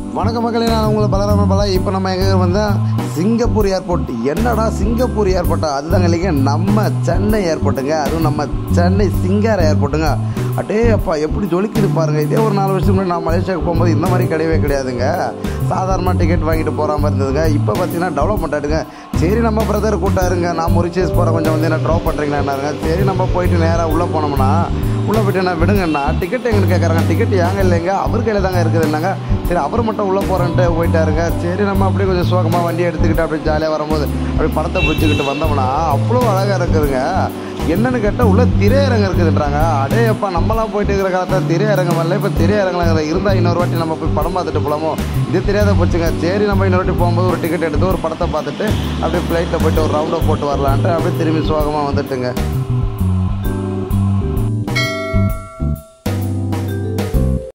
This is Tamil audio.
வணக்க மக்களே நான் உங்களை பலராம பல இப்போ நம்ம எங்கே வந்தால் சிங்கப்பூர் ஏர்போர்ட் என்னடா சிங்கப்பூர் ஏர்போர்ட்டா அதுதாங்க இல்லைங்க நம்ம சென்னை ஏர்போர்ட்டுங்க அதுவும் நம்ம சென்னை சிங்கார ஏர்போர்ட்டுங்க அடே அப்பா எப்படி ஜொலிக்குது பாருங்க இதே ஒரு நாலு வருஷத்துக்கு முன்னாடி நான் மலேசியாவுக்கு போகும்போது இந்த மாதிரி கிடையவே கிடையாதுங்க சாதாரணமாக டிக்கெட் வாங்கிட்டு போகிற மாதிரி இருந்ததுங்க இப்போ பார்த்தீங்கன்னா டெவலப்மெண்ட் ஆகிடுங்க சரி நம்ம பிரதர் கூட்டாருங்க நான் மொரிச்சியஸ் போகிறேன் கொஞ்சம் வந்து என்ன ட்ராப் பண்ணுறீங்களான்னாருங்க சரி நம்ம போயிட்டு நேராக உள்ளே போனோம்னா உள்ளே போயிட்டு என்ன விடுங்கண்ணா டிக்கெட் எங்கன்னு கேட்குறாங்க டிக்கெட் ஏங்க இல்லைங்க அவர் கையில் தாங்க இருக்குதுன்னாங்க சரி அவர் மட்டும் உள்ளே போகிறேன்ட்டு போயிட்டாருங்க சரி நம்ம அப்படியே கொஞ்சம் சோகமாக வண்டி எடுத்துக்கிட்டு அப்படியே ஜாலியாக வரும்போது அப்படியே படத்தை பிடிச்சிக்கிட்டு வந்தோம்னா அவ்வளோ அழகாக இருக்குதுங்க என்னன்னு கேட்டால் உள்ள திரையரங்கம் இருக்குதுன்றாங்க அடே அப்பா நம்மலாம் போயிட்டு இருக்கிற காலத்தில் திரையரங்கம் வரல இப்போ திரையரங்கலாம் இருந்தால் இன்னொரு வாட்டி நம்ம போய் படம் பார்த்துட்டு போலாமோ இது தெரியாத போச்சுங்க சரி நம்ம இன்னொரு வாட்டி போகும்போது ஒரு டிக்கெட் எடுத்து ஒரு படத்தை பார்த்துட்டு அப்படியே ஃப்ளைட்டில் போயிட்டு ஒரு ரவுண்டை போட்டு வரலான்ட்டு அப்படியே திரும்பி சோகமாக வந்துட்டுங்க